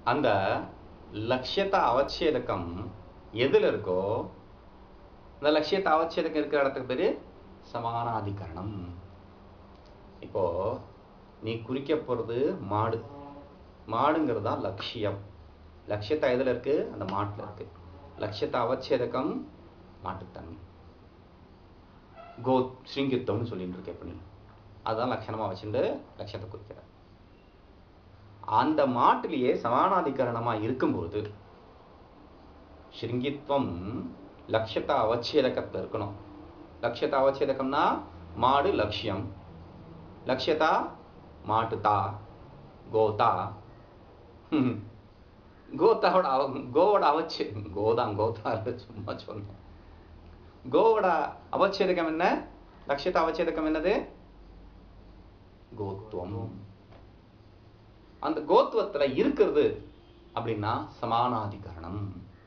அந்த லட்சியத்தை அவச்சேதகம் எதுல இருக்கோ அந்த லட்சியத்தை அவச்சேதகம் இருக்கிற இடத்துக்கு பேரு சமானாதிகரணம் இப்போ நீ குறிக்க போறது மாடு மாடுங்கிறது தான் லட்சியம் லட்சியத்தை எதுல இருக்கு அந்த மாட்டுல இருக்கு லட்சியத்தை அவச்சேதகம் மாட்டுத்தன்மை கோ ஸ்ரீங்கித்தம்னு சொல்லிட்டு இருக்க இப்ப நீ அதுதான் லட்சணமா வச்சுட்டு லட்சியத்தை குறிக்கிற அந்த மாட்டிலேயே சமானாதிகரணமா இருக்கும்போது ஸ்ருங்கித்வம் லட்சியத்தை அவச்சேதகத்துல இருக்கணும் லட்சியத்தை அவச்சேதகம்னா மாடு லட்சியம் லட்சியதா மாட்டுதா கோதா ஹம். கோத்தாவோட அவ கோவோட அவச்சே கோதான் கோதா இல்ல, சும்மா சொன்னேன் கோவோட அவச்சேதகம் என்ன லட்சியத்த அவச்சேதகம் என்னது கோத்துவம் அந்த கோத்துவத்துல இருக்கிறது அப்படின்னா சமானாதிகரணம்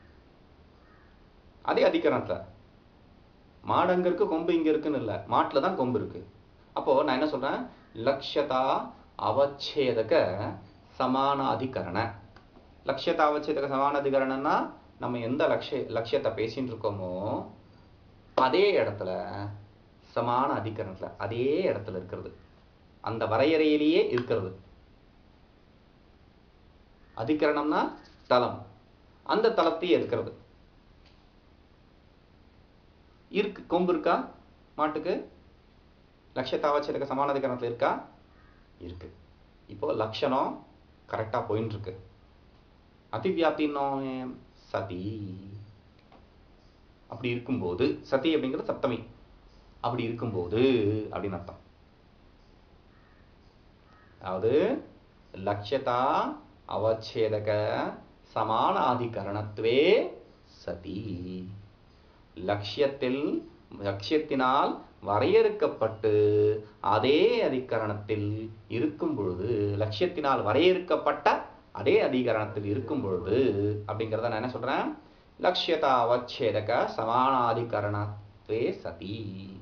அதே அதிகரணத்துல மாடு அங்க இருக்கு கொம்பு இங்க இருக்குன்னு இல்ல மாட்டுல தான் கொம்பு இருக்கு அப்போ நான் என்ன சொல்றேன் லட்சியதா அவச்சேதக சமானாதிகரண லட்சியத்தை அவச்சேதக சமானாதிகரணம்னா நம்ம எந்த லட்சிய லட்சியத்தை பேசிட்டு இருக்கோமோ அதே இடத்துல சமான அதிகரணத்துல அதே இடத்துல இருக்கிறது அந்த வரையறையிலேயே இருக்கிறது அதிகரணம்னா தலம் அந்த தலத்தையே இருக்கிறது இருக்கு கொம்பு இருக்கா மாட்டுக்கு லட்சியத்தாவச்சேதக சமான அதிகரணத்துல இருக்கா இருக்கு இப்போ லட்சணம் கரெக்டா போயின்னு இருக்கு அதிவியாப்தின்னோ சதி அப்படி இருக்கும்போது சதி அப்படிங்கிறது சப்தமி அப்படி இருக்கும்போது அப்படின்னு அர்த்தம் அதாவது லட்சியதா அவச்சேதக சமானாதிகரணத்துவே சதி லட்சியத்தில் லட்சியத்தினால் வரையறுக்கப்பட்டு அதே அதிகரணத்தில் இருக்கும் பொழுது லட்சியத்தினால் வரையறுக்கப்பட்ட அதே அதிகரணத்தில் இருக்கும் பொழுது அப்படிங்கிறத நான் என்ன சொல்றேன் லட்சியதா அவச்சேதக சமானாதிகரணத்துவே சதி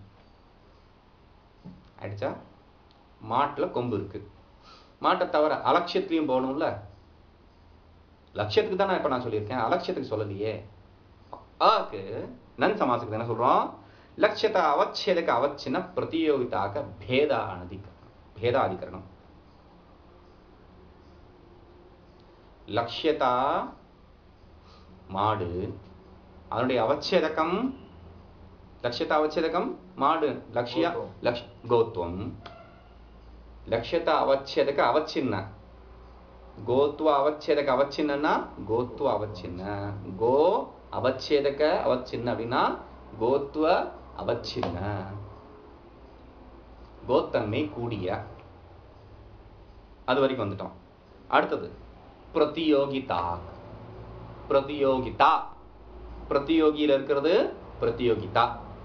ஆயிடுச்சா மாட்டுல கொம்பு இருக்கு மாட்டை தவிர அலட்சியத்திலையும் போகணும்ல லட்சியத்துக்கு தான் இப்ப நான் சொல்லியிருக்கேன் அலட்சியத்துக்கு சொல்லலையே ஆக்கு நன் சமாசத்துக்கு என்ன சொல்றோம் லட்சியத்தை அவச்சேதக அவச்சின்ன பிரதியோகிதாக பேதானதிகரணம் பேதாதிகரணம் லட்சியதா மாடு அதனுடைய அவச்சேதகம் லட்சியத்த அவச்சேதகம் மாடு லட்சிய கோத்துவம். லக்ஷ் கோத்துவம் லட்சியத்த அவச்சேதக அவச்சின்ன கோத்வ அவச்சேதக அவச்சின்னா கோத்வ அவச்சின்ன கோ அவச்சேதக அவச்சின்ன அப்படின்னா கோத்வ அவச்சின்ன கோத்தன்மை கூடிய அது வரைக்கும் வந்துட்டோம் அடுத்தது பிரதியோகிதா பிரதியோகிதா பிரதியோகியில இருக்கிறது பிரதியோகிதா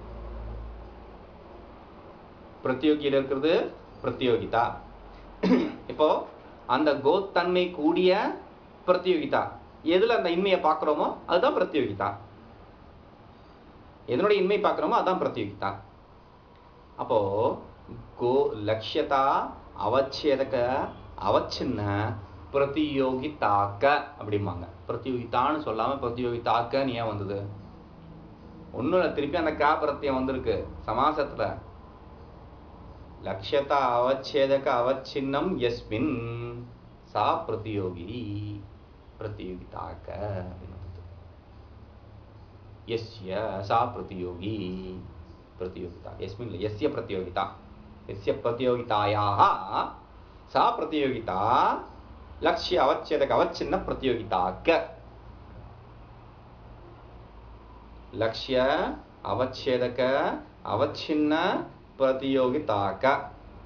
பிரதியோகியில இருக்கிறது பிரதியோகிதா இப்போ அந்த கோத்தன்மை கூடிய பிரதியோகிதா எதுல அந்த இன்மையை பார்க்கிறோமோ அதுதான் பிரதியோகிதா எதனுடைய இன்மை பார்க்கிறோமோ அதான் பிரதியோகிதா அப்போ கோ லட்சியதா அவச்சேதக அவச்சின்ன பிரதியோகிதாக்க அப்படிம்பாங்க பிரதியோகிதான்னு சொல்லாம பிரதியோகிதாக்கன்னு ஏன் வந்தது ஒண்ணும் இல்ல திருப்பி அந்த கா பிரத்தியம் வந்திருக்கு சமாசத்துல லட்சியதா அவச்சேதக அவச்சின்னம் எஸ்மின் சா பிரதியோகி பிரதியோகிதாக்க அப்படின்னு வந்தது यस्य सा प्रतियोगी प्रतियोगिता यस्मिन् यस्य प्रतियोगिता यस्य प्रतियोगितायाः सा प्रतियोगिता लक्ष्य अवच्छेदक अवच्छिन्न प्रतियोगिता क लक्ष्य अवच्छेदक अवच्छिन्न प्रतियोगिता क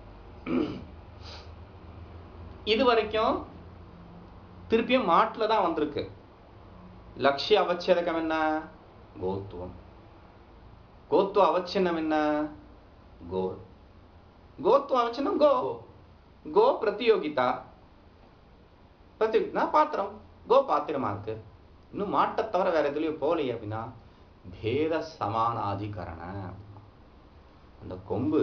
இது வரைக்கும் திருப்பியும் மாட்டுல தான் வந்திருக்கு லட்சிய அவச்சேதகம் என்ன கோத்துவம் கோத்துவ அவச்சின்னம் என்ன கோ கோத்துவ அவச்சின்னம் கோ கோ பிரதியோகிதா பிரதியோகிதா பாத்திரம் கோ பாத்திரமா இருக்கு இன்னும் மாட்டை தவிர வேற எதுலயும் போகலையே அப்படின்னா பேத சமானாதிகரண அந்த கொம்பு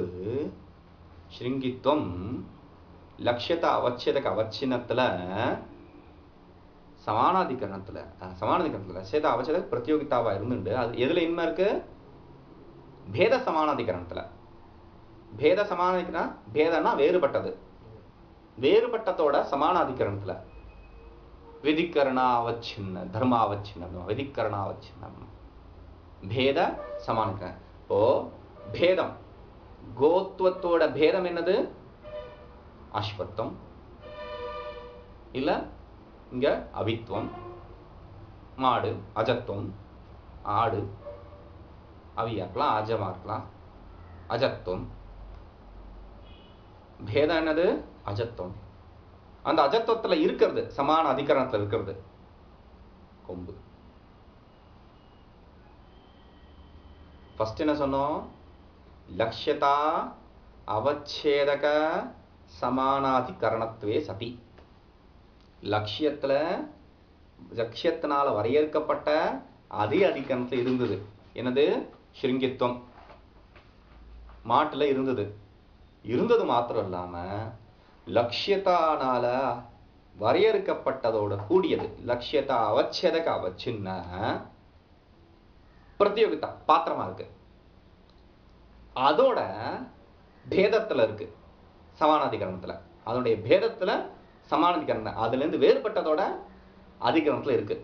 ஸ்ருங்கித்வம் லட்சியத்தை அவச்சேதக அவச்சின்னத்துல சமானாதிகரணத்துல அஹ், சமானாதிகரணத்துல சேத அவச்சேத பிரத்யோகிதாவா இருந்துட்டு அது எதுல இன்மை இருக்கு பேத சமானாதிகரணத்துல பேத சமானாதிகரணம் பேதம்னா வேறுபட்டது வேறுபட்டத்தோட சமானாதிகரணத்துல விதிக்கரணாவச்சின்ன தர்மாவச்சின்னம் விதிக்கரணாவச்சின்னம் பேத சமானிக்கிறேன் இப்போ பேதம் கோத்துவத்தோட பேதம் என்னது அஸ்வத்தம் இல்ல இங்க அவித்துவம் மாடு அஜத்துவம் ஆடு அவியா இருக்கலாம் அஜமா இருக்கலாம் அஜத்துவம் பேதம் என்னது அஜத்துவம் அந்த அஜத்துவத்துல இருக்கிறது சமான அதிகரணத்துல இருக்கிறது கொம்பு ஃபர்ஸ்ட் என்ன சொன்னோம் லக்ஷ்யதா அவச்சேதக சமானாதிகரணத்துவே சதி லட்சியத்துல லட்சியத்தினால வரையறுக்கப்பட்ட அதே அதிகரணத்துல இருந்தது என்னது ஸ்ருங்கித்துவம் மாட்டுல இருந்தது இருந்தது மாத்திரம் இல்லாம லட்சியத்தானால வரையறுக்கப்பட்டதோட கூடியது லட்சியத்தா அவச்சேதக அவச்சின்ன பிரத்யோகிதா பாத்திரமா இருக்கு அதோட பேதத்துல இருக்கு சமானாதிகரணத்துல அதனுடைய பேதத்துல சமானாதிகரணம் அதுல இருந்து வேறுபட்டதோட அதிகரணத்துல இருக்கு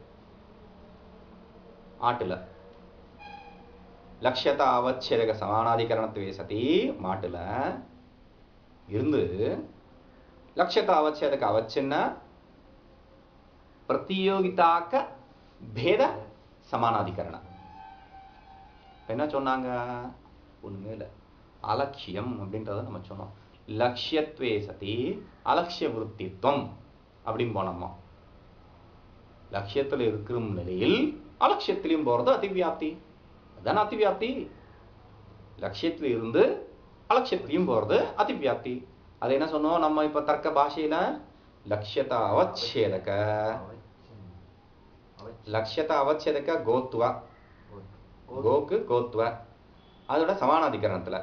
ஆட்டுல லட்சியத்தா அவச்சேதக சமானாதிகரணத்துவே சதி மாட்டுல இருந்து லட்சியத்தா அவச்சேதக அவச்சின்ன பிரதியோகிதாக்க பேத சமானாதிகரண இப்ப என்ன சொன்னாங்க ஒண்ணுமே இல்லை அலட்சியம் அப்படின்றத நம்ம சொன்னோம் லட்சியத்வே சதி அலட்சிய விருத்தித்வம் அப்படின்னு போனோமா லட்சியத்துல இருக்கிற நிலையில் அலட்சியத்திலையும் போறது அதிவியாப்தி அதான அதிவியாப்தி லட்சியத்துல இருந்து அலட்சியத்திலையும் போறது அதிவியாப்தி அது என்ன சொன்னோம் நம்ம இப்ப தர்க்க பாஷையில லட்சியத அவச்சேதக லட்சியத அவச்சேதக கோத்துவ கோக்கு கோத்துவ அதோட சமானாதிகரணத்துல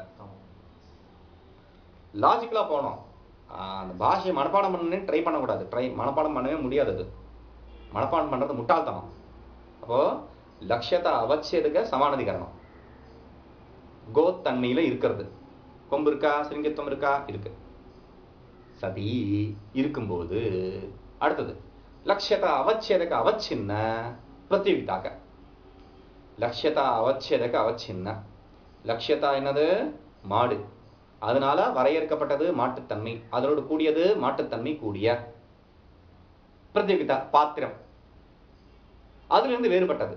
லாஜிக்கலா போனோம் ஆஹ் அந்த பாஷையை மனப்பாடம் பண்ணு ட்ரை பண்ணக்கூடாது ட்ரை மனப்பாடம் பண்ணவே முடியாது அது மனப்பாடம் பண்றது முட்டாள்தனம் அப்போ லட்சியத்தை அவச்சேதுக்க சமானாதிகரணம் கோத்தன்மையில இருக்கிறது கொம்பு இருக்கா சிருங்கத்துவம் இருக்கா இருக்கு சதி இருக்கும்போது அடுத்தது லட்சியத்தை அவச்சேதக அவச்சின்ன பிரத்யோகிதாக லட்சியதா அவச்சேதக அவச்சின்ன லட்சியதா என்னது மாடு அதனால வரையறுக்கப்பட்டது மாட்டுத்தன்மை அதனோடு கூடியது மாட்டுத்தன்மை கூடிய பிரத்யோகிதா பாத்திரம் அதுல இருந்து வேறுபட்டது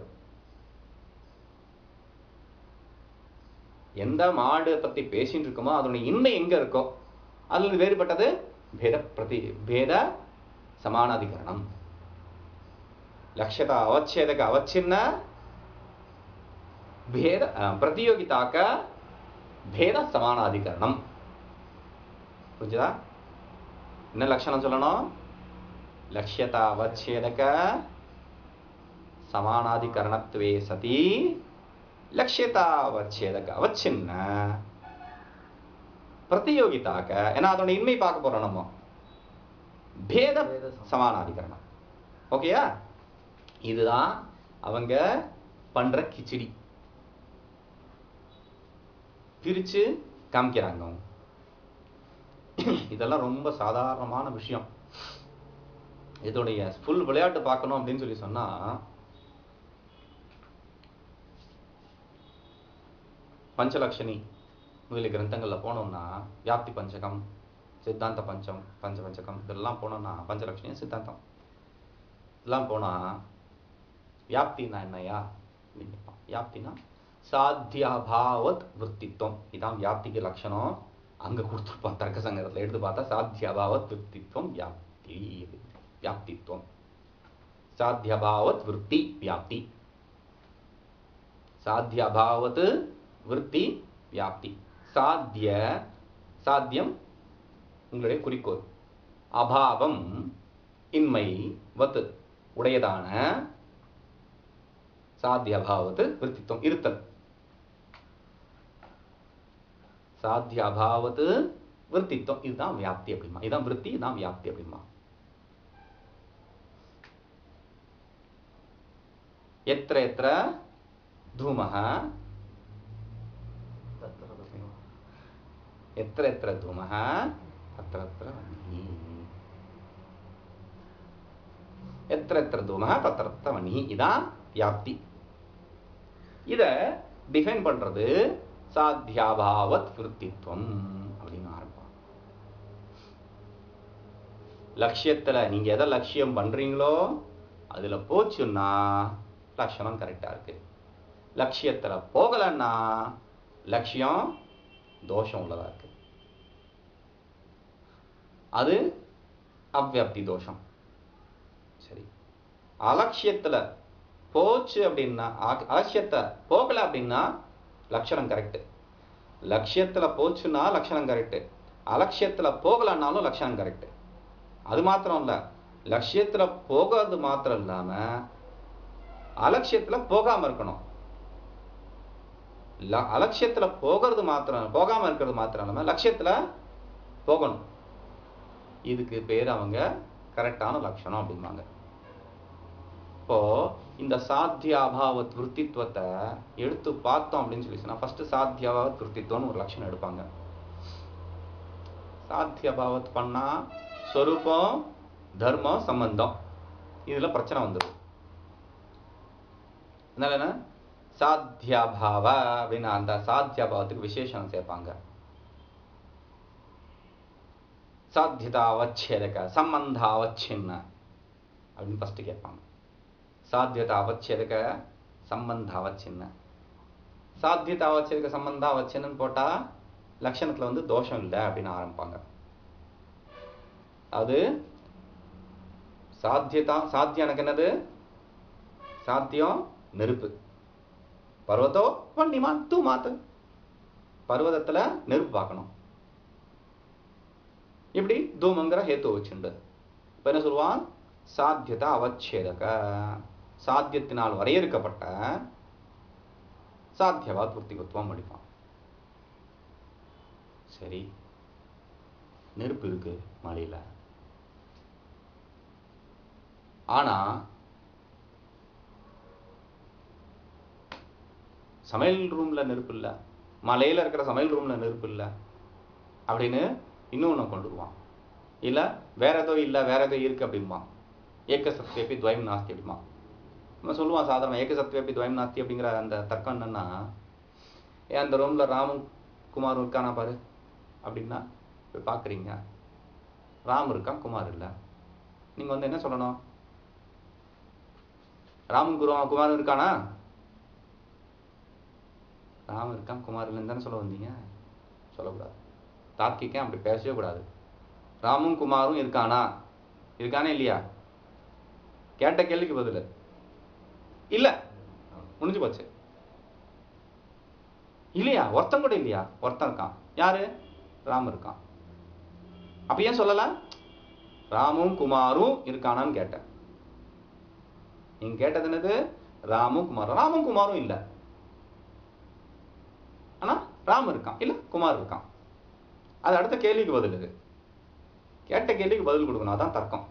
எந்த மாடு பத்தி பேசிட்டு இருக்கோமோ அதனுடைய இன்மை எங்க இருக்கோ அதுல இருந்து வேறுபட்டது பேத பிரதி பேத சமானாதிகரணம் லட்சதா அவச்சேதக அவச்சின்ன பேத அஹ், பிரதியோகிதாக்க பேத சமானாதிகரணம் புரிஞ்சுதா என்ன லட்சணம் சொல்லணும் லட்சியதா அவச்சேதக சமானாதிகரணத்துவே சதி லட்சியதா அவச்சேதக அவச்சின்ன பிரதியோகிதாக ஏன்னா அதோட இன்மை பார்க்க போறோம் நம்ம பேத பேத சம- சமானாதிகரணம் ஓகேயா இதுதான் அவங்க பண்ற கிச்சிடி பிரிச்சு காமிக்கிறாங்க அவங்க இதெல்லாம் ரொம்ப சாதாரணமான விஷயம் இதோடைய ஃபுல் விளையாட்டு பார்க்கணும் அப்படின்னு சொல்லி சொன்னா பஞ்சலக்ஷணி முதலிய கிரந்தங்கள்ல போனோம்னா வியாப்தி பஞ்சகம் சித்தாந்த பஞ்சம் பஞ்ச பஞ்சகம் இதெல்லாம் போனோம்னா பஞ்சலக்ஷணி சித்தாந்தம் இதெல்லாம் போனா வியாப்தினா என்னையா அப்படின்னு கேட்பான். வியாப்தினா சாத்தியாபாவத் விற்த்தித்வம் இதான் வியாப்திக்கு லட்சணம் அங்க கொடுத்துருப்பான் தர்க்க சங்கரத்துல எடுத்து பார்த்தா சாத்தியாபாவத் விற்த்தித்வம் வியாப்தி வியாப்தித்வம் சாத்தியபாவத் விற்பி வியாப்தி சாத்தியபாவத் விற்பி வியாப்தி சாத்திய சாத்தியம் உங்களுடைய குறிக்கோள் அபாவம் இன்மை வத் உடையதான சாத்தியபாவத்து விற்த்தித்வம் இருத்தல் சாத்தியபாவத்து விற்த்தித்வம் இதுதான் வியாப்தி அப்படிமா இதுதான் விற்பி இதுதான் வியாப்தி அப்படிமா எத்திர எத்திர தூமः तत्र तत्र எத்திர எத்திர தூமः தத்திர தத்திர வன்னிः எத்திர எத்திர தூமः தத்திர தத்திர வன்னிः இதான் வியாப்தி இத டிஃபைன் பண்றது சாத்தியாபாவத் விருத்தித்வம் அப்படின்னு ஆரம்பம் லட்சியத்துல நீங்க எதை லட்சியம் பண்றீங்களோ அதுல போச்சுன்னா லட்சணம் கரெக்டா இருக்கு லட்சியத்துல போகலன்னா லட்சியம் தோஷம் உள்ளதா இருக்கு அது அவ்வியாப்தி தோஷம் சரி அலட்சியத்துல போச்சு அப்படின்னா அ- அலட்சியத்தை போகல அப்படின்னா லட்சணம் கரெக்ட் லட்சியத்துல போச்சுன்னா லட்சணம் கரெக்ட் அலட்சியத்துல போகலன்னாலும் லட்சணம் கரெக்ட் அது மாத்திரம் இல்ல லட்சியத்துல போகிறது மாத்திரம் இல்லாம அலட்சியத்துல போகாம இருக்கணும் ல- அலட்சியத்துல போகிறது மாத்திரம் போகாம இருக்கிறது மாத்திரம் இல்லாம லட்சியத்துல போகணும் இதுக்கு பேர் அவங்க கரெக்டான லட்சணம் அப்படிம்பாங்க இப்போ இந்த சாத்திய அபாவத் விருத்தித்வத்தை எடுத்து பார்த்தோம் அப்படின்னு சொல்லி சொன்னா ஃபர்ஸ்ட் சாத்திய அபாவத் விருத்தித்வம்னு ஒரு லட்சணம் எடுப்பாங்க சாத்திய அபாவத் பண்ணா ஸ்வரூபம் தர்மம் சம்பந்தம் இதுல பிரச்சனை வந்துடும் அதனால என்ன சாத்தியாபாவ அப்படின்னு அந்த சாத்தியாபாவத்துக்கு விசேஷம் சேர்ப்பாங்க சாத்தியதாவச்சேதக சம்பந்தாவச்சின்ன அப்படின்னு ஃபர்ஸ்ட் கேட்பாங்க சாத்தியதாவச்சேதக சம்பந்தாவச்சின்ன சாத்தியதாவச்சேதக சம்பந்தாவச்சின்னு போட்டா லட்சணத்துல வந்து தோஷம் இல்லை அப்படின்னு ஆரம்பிப்பாங்க அது சாத்தியதா சாத்தியம் எனக்கு என்னது சாத்தியம் நெருப்பு பர்வதோ வன்னிமான் தூ மாத்து பர்வதத்துல நெருப்பு பார்க்கணும் இப்படி தூமங்கிற ஹேத்து வச்சுண்டு இப்ப என்ன சொல்லுவான் சாத்தியதா அவச்சேதக சாத்தியத்தினால் வரையறுக்கப்பட்ட சாத்தியவா பூர்த்திகத்துவம் அடிப்பான் சரி நெருப்பு இருக்கு மலையில ஆனா சமையல் ரூம்ல நெருப்பு இல்ல மலையில இருக்கிற சமையல் ரூம்ல நெருப்பு இல்ல அப்படின்னு இன்னொன்னு கொண்டு வருவான் இல்ல வேற ஏதோ இல்ல வேற ஏதோ இருக்கு அப்படிம்பான் ஏக்க சத்தியப்பி துவயம் நாஸ்தி அப்படிமா நம்ம சொல்லுவான் சாதாரண ஏக்க சத்தியப்பி துவயம் நாஸ்தி அப்படிங்கிற அந்த தர்க்கம் என்னன்னா ஏன் அந்த ரூம்ல ராமும் குமாரும் இருக்கானா பாரு அப்படின்னா போய் பாக்குறீங்க ராம் இருக்கான் குமார் இல்ல நீங்க வந்து என்ன சொல்லணும் ராமும் குரு குமாரும் இருக்கானா ராம் இருக்கான் குமார் இல்லைன்னு தானே சொல்ல வந்தீங்க சொல்லக்கூடாது தார்க்கிக்கம் அப்படி பேசவே கூடாது ராமும் குமாரும் இருக்கானா இருக்கானே இல்லையா கேட்ட கேள்விக்கு பதில் இல்ல முடிஞ்சு போச்சு இல்லையா ஒருத்தன் கூட இல்லையா ஒருத்தன் இருக்கான் யாரு ராம் இருக்கான் அப்ப ஏன் சொல்லல ராமும் குமாரும் இருக்கானான்னு கேட்டேன் நீங்க கேட்டது என்னது ராமும் குமாரும் ராமும் குமாரும் இல்ல ஆனா ராம் இருக்கான் இல்ல குமார் இருக்கான் அது அடுத்த கேள்விக்கு பதில் இது கேட்ட கேள்விக்கு பதில் கொடுக்கணும் அதான் தர்க்கம்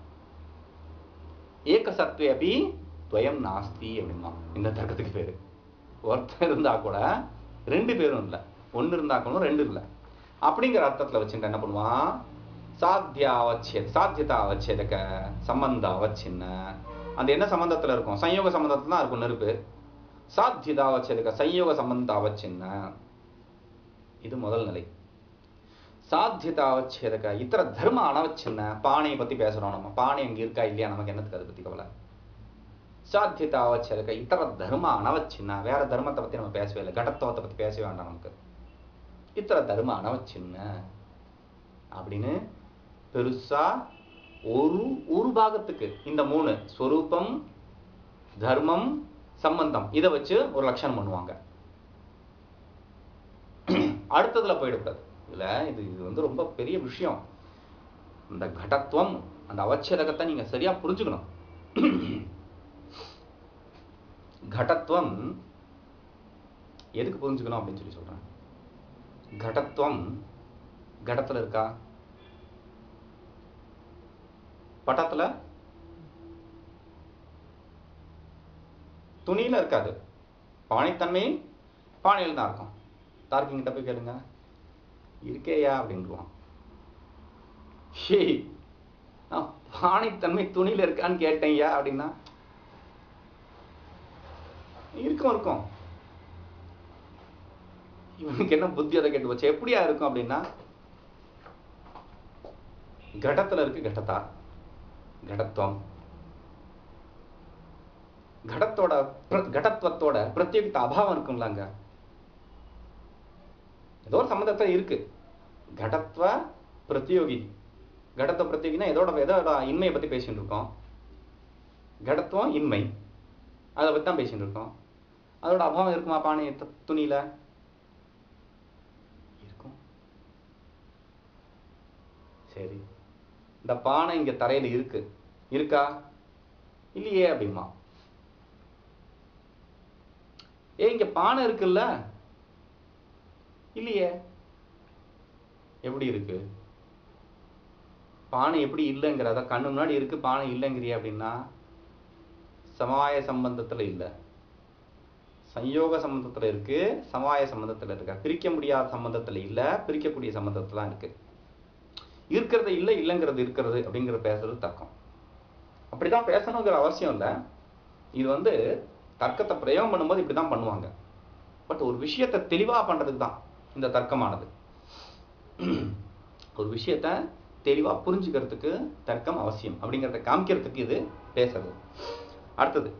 ஏக சத்வே அபி துவயம் நாஸ்தி அப்படின்னா இந்த தர்க்கத்துக்கு பேரு ஒருத்தர் இருந்தா கூட ரெண்டு பேரும் இல்ல ஒண்ணு இருந்தா கூட ரெண்டு இல்ல அப்படிங்கிற அர்த்தத்துல வச்சுட்டு என்ன பண்ணுவான் சாத்தியா அவச்சேத சாத்தியதா அவச்சேதக சம்பந்த அவச்சின்ன அந்த என்ன சம்பந்தத்துல இருக்கும் சம்யோக சம்பந்தத்துல தான் இருக்கும் நெருப்பு சாத்தியதா அவச்சேதக சம்யோக சம்பந்த அவச்சின்ன இது முதல் நிலை சாத்தியதா அவச்சேதக இத்தர தர்ம அனவச்சின்ன பானையை பத்தி பேசுறோம் நம்ம பானை அங்க இருக்கா இல்லையா நமக்கு என்னத்துக்கு அதை பத்தி கவலை சாத்தியதா அவச்சேதக இத்தர தர்ம அனவச்சின்ன வேற தர்மத்தை பத்தி நம்ம பேசவே இல்லை கடத்துவத்தை பத்தி பேசவே வேண்டாம் நமக்கு இத்தர தர்ம அனவச்சின்ன அப்படின்னு பெருசா ஒரு ஒரு பாகத்துக்கு இந்த மூணு ஸ்வரூபம் தர்மம் சம்பந்தம் இதை வச்சு ஒரு லட்சணம் பண்ணுவாங்க அடுத்ததுல போயிடக்கூடாது இதுல இது இது வந்து ரொம்ப பெரிய விஷயம் இந்த கடத்துவம் அந்த அவச்சேதகத்தை நீங்க சரியா புரிஞ்சுக்கணும் கடத்துவம் எதுக்கு புரிஞ்சுக்கணும் அப்படின்னு சொல்லி சொல்றேன் கடத்துவம் கடத்துல இருக்கா பட்டத்துல துணியில இருக்காது பானைத்தன்மை பானையில் தான் இருக்கும் தார்க்கிங்கிட்ட போய் கேளுங்க இருக்கேயா அப்படின்றான் ஷேய் நான் பானைத்தன்மை துணியில இருக்கான்னு கேட்டேன்யா அப்படின்னா இருக்கும் இருக்கும் இவனுக்கு என்ன புத்தி அதை கேட்டு போச்சு எப்படியா இருக்கும் அப்படின்னா கடத்துல இருக்கு கடத்தா கடத்துவம் கடத்தோட பிர- கடத்துவத்தோட பிரத்யேகத்த அபாவம் இருக்கும்ல அங்க ஏதோ ஒரு சம்பந்தத்துல இருக்கு கடத்துவ பிரத்யோகி கடத்துவ பிரத்யோகினா எதோட எதோட இன்மையை பத்தி பேசிட்டு இருக்கோம் கடத்துவம் இன்மை அதை பத்தி தான் பேசிட்டு இருக்கோம் அதோட அபாவம் இருக்குமா பானை து- துணியில இருக்கும் சரி இந்த பானை இங்க தரையில இருக்கு இருக்கா இல்லையே அப்படிமா ஏ இங்க பானை இருக்குல்ல இல்லையே எப்படி இருக்கு பானை எப்படி இல்லைங்கிறத கண்ணு முன்னாடி இருக்கு பானை இல்லைங்கிறிய அப்படின்னா சமாய சம்பந்தத்துல இல்ல சம்யோக சம்பந்தத்துல இருக்கு சமாய சம்பந்தத்துல இருக்க பிரிக்க முடியாத சம்பந்தத்துல இல்ல பிரிக்கக்கூடிய சம்பந்தத்துல தான் இருக்கு இருக்கிறது இல்லை இல்லைங்கிறது இருக்கிறது அப்படிங்கிறது பேசுறது தர்க்கம் அப்படிதான் பேசணுங்கிற அவசியம் இல்லை இது வந்து தர்க்கத்தை பிரயோகம் பண்ணும்போது இப்படிதான் பண்ணுவாங்க பட் ஒரு விஷயத்தை தெளிவா பண்றதுக்கு தான் இந்த தர்க்கமானது ஒரு விஷயத்த தெளிவா புரிஞ்சுக்கிறதுக்கு தர்க்கம் அவசியம் அப்படிங்கிறத காமிக்கிறதுக்கு இது பேசுறது அடுத்தது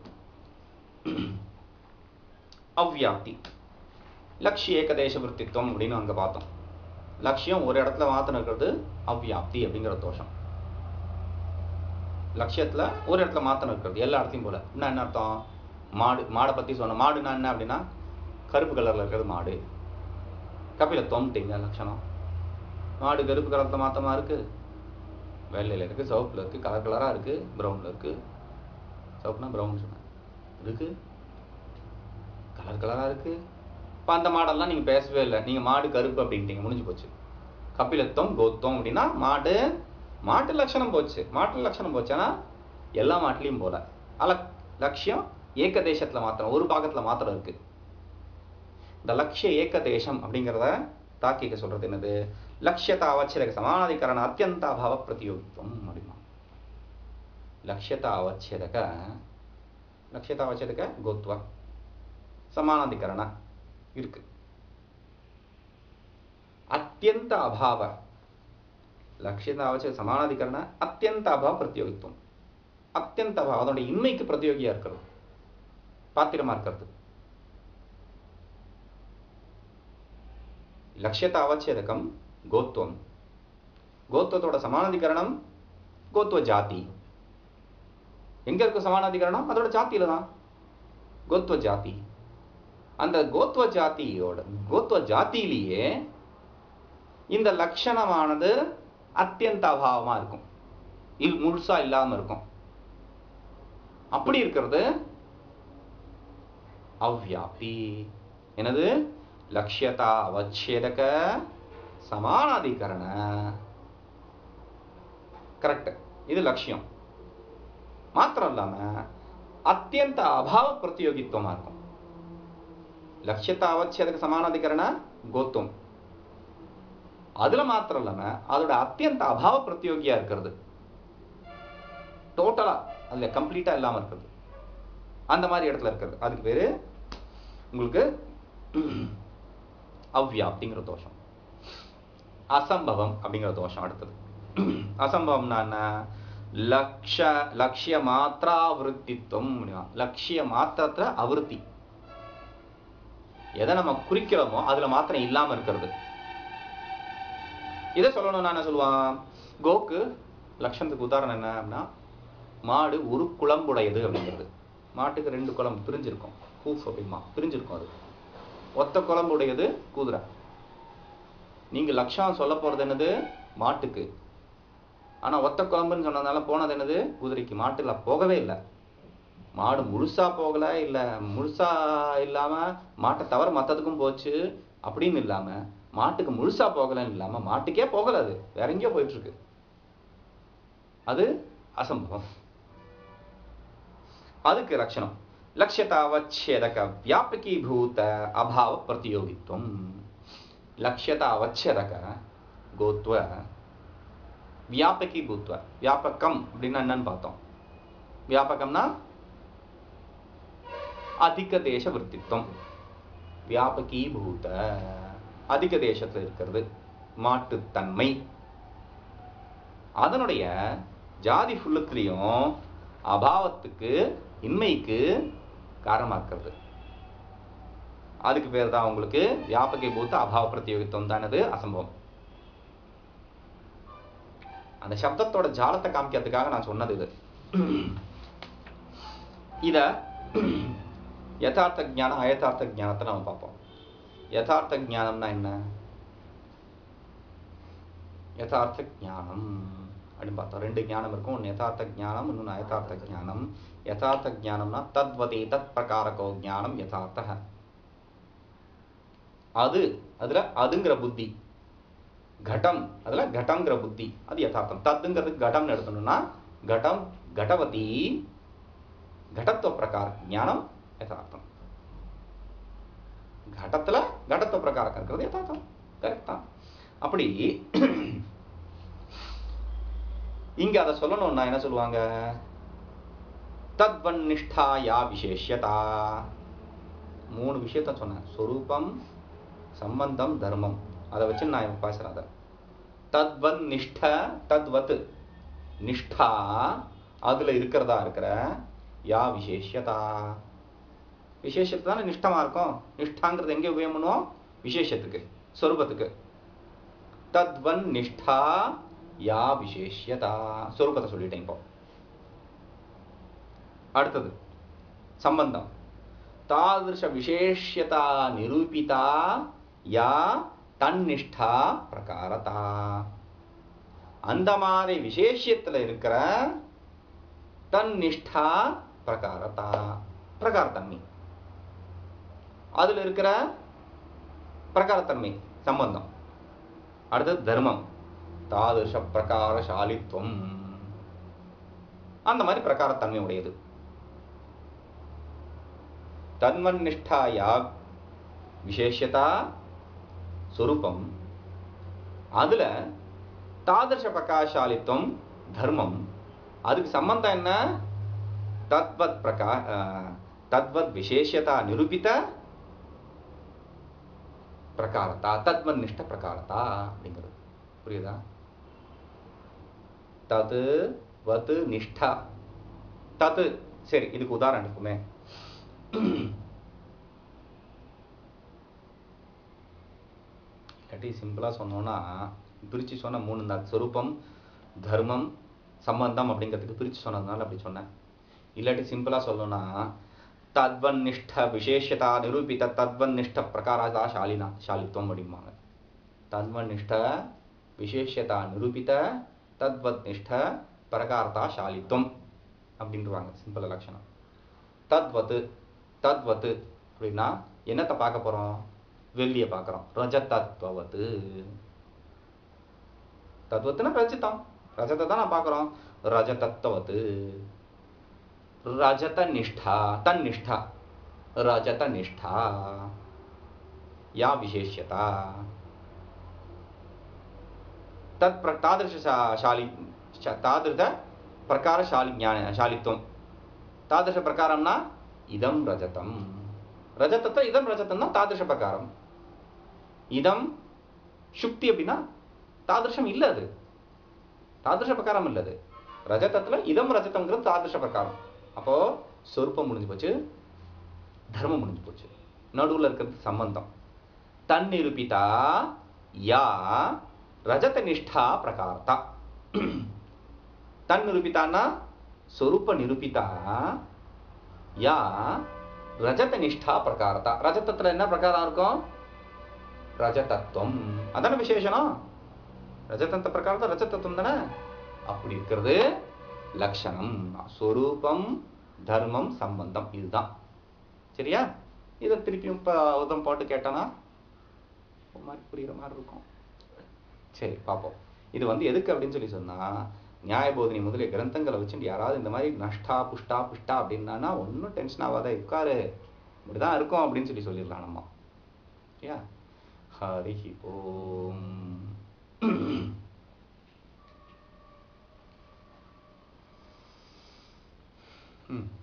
அவ்வியாப்தி லட்சிய ஏகதேச விருத்தித்வம் அப்படின்னு அங்க பார்த்தோம் லட்சியம் ஒரு இடத்துல மாத்திரம் இருக்கிறது அவ்வியாப்தி அப்படிங்கிற தோஷம் லட்சியத்துல ஒரு இடத்துல மாத்திரம் இருக்கிறது எல்லா இடத்தையும் போல என்ன என்ன அர்த்தம் மாடு மாடை பத்தி சொன்ன மாடுனா என்ன அப்படின்னா கருப்பு கலர்ல இருக்கிறது மாடு கபில தொம்பிட்டீங்க லட்சணம் மாடு கருப்பு கலர்ல மாத்தமா இருக்கு வெள்ளையில இருக்கு சிவப்புல இருக்கு கலர் கலரா இருக்கு பிரவுன்ல இருக்கு சிவப்புனா பிரவுன் சொன்னேன் இருக்கு கலர் கலரா இருக்கு இப்போ அந்த மாடெல்லாம் நீங்க பேசவே இல்லை நீங்க மாடு கருப்பு அப்படின்ட்டீங்க முடிஞ்சு போச்சு கபிலத்தம் கோத்தம் அப்படின்னா மாடு மாட்டு லட்சணம் போச்சு மாட்டு லட்சணம் போச்சுன்னா எல்லா மாட்டுலயும் போல அல லட்சியம் ஏக தேசத்துல மாத்திரம் ஒரு பாகத்துல மாத்திரம் இருக்கு இந்த லட்சிய ஏக தேசம் அப்படிங்கிறத தாக்கிக்க சொல்றது என்னது லட்சியத்த அவச்சேதக சமானாதிகரண அத்தியந்த அபாவ பிரதியோகித்துவம் அப்படிமா லட்சியத்த அவச்சேதக லட்சியத்த அவச்சேதக கோத்வா சமானாதிகரண இருக்கு அத்தியந்த அபாவ லட்சியத்த அவச்சேத சமானாதிகரண அத்தியந்த அபாவ பிரதியோகித்துவம் அத்தியந்த அபாவம் அதோட இன்மைக்கு பிரதியோகியா இருக்கிறது பாத்திரமா இருக்கிறது லட்சியத்த அவச்சேதகம் கோத்துவம் கோத்துவத்தோட சமானாதிகரணம் கோத்துவ ஜாதி எங்க இருக்கு சமானாதிகரணம் அதோட ஜாத்தியில தான் கோத்துவ ஜாதி அந்த கோத்துவ ஜாதியோட கோத்துவ ஜாதியிலேயே இந்த லட்சணமானது அத்தியந்த அபாவமா இருக்கும் இல் முழுசா இல்லாம இருக்கும் அப்படி இருக்கிறது அவ்வியாப்தி எனது லட்சியதா அவச்சேதக சமானாதிகரண கரெக்ட் இது லட்சியம் மாத்திரம் இல்லாம அத்தியந்த அபாவ பிரதியோகித்துவமா இருக்கும் லட்சியத்த அவச்சேதக சமானாதிகரண கோத்துவம் அதுல மாத்திரம் இல்லாம அதோட அத்தியந்த அபாவ பிரதியோகியா இருக்கிறது டோட்டலா அதுல கம்ப்ளீட்டா இல்லாம இருக்கிறது அந்த மாதிரி இடத்துல இருக்கிறது அதுக்கு பேரு உங்களுக்கு அவ்வியாப்திங்கிற தோஷம் அசம்பவம் அப்படிங்கிற தோஷம் அடுத்தது அசம்பவம்னா என்ன லக்ஷ லட்சிய மாத்திராவிருத்தித்துவம் அப்படின்னா லட்சிய மாத்திரத்துல அவிருத்தி எதை நம்ம குறிக்கிறோமோ அதுல மாத்திரம் இல்லாம இருக்கிறது இதை சொல்லணும்னா என்ன சொல்லுவான் கோக்கு லட்சணத்துக்கு உதாரணம் என்ன அப்படின்னா மாடு ஒரு குழம்புடையது அப்படிங்கிறது மாட்டுக்கு ரெண்டு குழம்பு பிரிஞ்சிருக்கும் ஹூஃப் அப்படிமா பிரிஞ்சிருக்கும் அது ஒத்த குழம்புடையது குதிரை நீங்க லட்சம் சொல்ல போறது என்னது மாட்டுக்கு ஆனா ஒத்த குழம்புன்னு சொன்னதுனால போனது என்னது குதிரைக்கு மாட்டுல போகவே இல்லை மாடு முழுசா போகல இல்ல முழுசா இல்லாம மாட்டை தவிர மத்ததுக்கும் போச்சு அப்படின்னு இல்லாம மாட்டுக்கு முழுசா போகலன்னு இல்லாம மாட்டுக்கே போகல அது வேற எங்கேயோ போயிட்டு இருக்கு அது அசம்பவம் அதுக்கு லட்சணம் लक्ष्यतावच्छेदक व्यापकीभूत अभाव प्रतियोगित्वम लक्ष्यता அவச்சேதக கோத்வ வியாபகி பூத்வ வியாபகம் அப்படின்னா என்னன்னு பார்த்தோம் வியாபகம்னா அதிக தேச விற்த்தித்வம் வியாபகி பூத அதிக தேசத்துல இருக்கிறது மாட்டுத்தன்மை அதனுடைய ஜாதி ஃபுல்லுக்குலையும் அபாவத்துக்கு இன்மைக்கு காரணமாக்குறது அதுக்கு பேர் தான் உங்களுக்கு வியாபகை பூத்த அபாவ பிரத்தியோகித்துவம் தானது அசம்பவம் அந்த சப்தத்தோட ஜாலத்தை காமிக்கிறதுக்காக நான் சொன்னது இது இத யதார்த்த ஞானம் அயதார்த்த ஞானத்தை நம்ம பார்ப்போம் யதார்த்த ஞானம்னா என்ன யதார்த்த ஞானம் அப்படின்னு பார்த்தோம் ரெண்டு ஞானம் இருக்கும் ஒன்று யதார்த்த ஞானம் இன்னொன்று அயதார்த்த ஞானம் யதார்த்த ஞானம்னா தத்வதே தத் பிரகாரகோ ஞானம் யதார்த்த அது அதுல அதுங்கிற புத்தி கடம் அதுல கடம்ங்கிற புத்தி அது யதார்த்தம் தத்துங்கிறது கடம்னு எடுத்தோம்னா கடம் கடவதி கடத்துவ பிரகார ஞானம் யதார்த்தம் கடத்துல கடத்துவ பிரகாரம் இருக்கிறது யதார்த்தம் கரெக்ட் தான் அப்படி இங்க அதை சொல்லணும்னா என்ன சொல்லுவாங்க தத்வன் நிஷ்டா யா விசேஷதா மூணு விஷயத்த சொன்னேன் சொரூபம் சம்பந்தம் தர்மம் அதை வச்சு நான் இப்ப பேசுறேன் அதை தத்வன் நிஷ்ட தத்வத் நிஷ்டா அதுல இருக்கிறதா இருக்கிற யா விசேஷதா விசேஷத்து தானே நிஷ்டமா இருக்கும் நிஷ்டாங்கிறது எங்க உபயோகம் பண்ணுவோம் விசேஷத்துக்கு சொரூபத்துக்கு தத்வன் நிஷ்டா யா விசேஷதா சொரூபத்தை சொல்லிட்டேன் இப்போ அடுத்தது சம்பந்தம் தாதிருஷ விசேஷதா நிரூபிதா யா தன்னிஷ்டா பிரகாரதா அந்த மாதிரி விசேஷத்துல இருக்கிற தன்னிஷ்டா பிரகாரதா பிரகாரத்தன்மை அதுல இருக்கிற பிரகாரத்தன்மை சம்பந்தம் அடுத்தது தர்மம் தாதிருஷ பிரகாரசாலித்துவம் அந்த மாதிரி பிரகாரத்தன்மை உடையது தன்மன்னிஷ்டாயா விசேஷதா சொரூபம் அதுல தாதர்ஷ பிரகாஷாலித்துவம் தர்மம் அதுக்கு சம்பந்தம் என்ன தத்வத் பிரகா அஹ், தத்வத் விசேஷதா நிரூபித பிரகாரத்தா தத்வத் நிஷ்ட பிரகாரத்தா அப்படிங்கிறது புரியுதா தது வது நிஷ்டா தது சரி இதுக்கு உதாரணம் இருக்குமே இல்லாட்டி சிம்பிளாக சொன்னோன்னா பிரித்து சொன்ன மூணு தான் சொரூபம் தர்மம் சம்பந்தம் அப்படிங்கிறதுக்கு பிரித்து சொன்னதுனால அப்படி சொன்னேன் இல்லாட்டி சிம்பிளாக சொல்லணும்னா தத்வன்னிஷ்ட விசேஷதா நிரூபித தத்வன்னிஷ்ட பிரகாரதா சாலினா சாலித்துவம் அப்படிம்பாங்க தத்வன்னிஷ்ட விசேஷதா நிரூபித தத்வத்னிஷ்ட பிரகாரதா சாலித்துவம் அப்படின்றாங்க சிம்பிள் லட்சணம் தத்வத்து தத்வத்து அப்படின்னா என்னத்தை பார்க்க போறோம் வெள்ளியை பார்க்குறோம் ரஜதத்வத்து தத்வத்துனா ரஜிதம் ரஜத்தை தான் நான் பார்க்குறோம் ரஜதத்வத்து ரஜத நிஷ்டா தன்னிஷ்டா ரஜத நிஷ்டா या विशेष्यता तत् प्र तादृशशालि तादृश प्रकारशालि ज्ञान शालित्वं तादृशप्रकारं न इदं रजतं रजतत्र इदं रजतं न तादृशप्रकारम् इदं சுக்தி அப்படின்னா தாதிருஷம் இல்லை அது தாதிருஷ பிரகாரம் இல்லை அது ரஜதத்துல இதம் ரஜதம்ங்கிறது தாதிருஷ பிரகாரம் அப்போ சொருப்பம் முடிஞ்சு போச்சு தர்மம் முடிஞ்சு போச்சு நடுவுல இருக்கிறது சம்பந்தம் தன்னிருப்பிதா யா ரஜத நிஷ்டா பிரகாரத்தா தன்னிருப்பிதான்னா சொரூப நிரூபிதா யா ரஜத நிஷ்டா பிரகாரத்தா ரஜதத்துல என்ன பிரகாரம் இருக்கும் ரஜதத்துவம் அதான விசேஷனம் ரஜதந்த பிரகாரத்தை ரஜதத்துவம் தானே அப்படி இருக்கிறது லட்சணம் சொரூபம் தர்மம் சம்பந்தம் இதுதான் சரியா இதை திருப்பியும் இப்போ உதம் போட்டு கேட்டானா ஒரு மாதிரி புரியுற மாதிரி இருக்கும் சரி பார்ப்போம் இது வந்து எதுக்கு அப்படின்னு சொல்லி சொன்னா நியாயபோதினி முதலிய கிரந்தங்களை வச்சுட்டு யாராவது இந்த மாதிரி நஷ்டா புஷ்டா புஷ்டா அப்படின்னா ஒன்றும் டென்ஷன் ஆகாத உட்காரு இப்படிதான் இருக்கும் அப்படின்னு சொல்லி சொல்லிடலாம் நம்ம யா ஹரி ஓம் ம்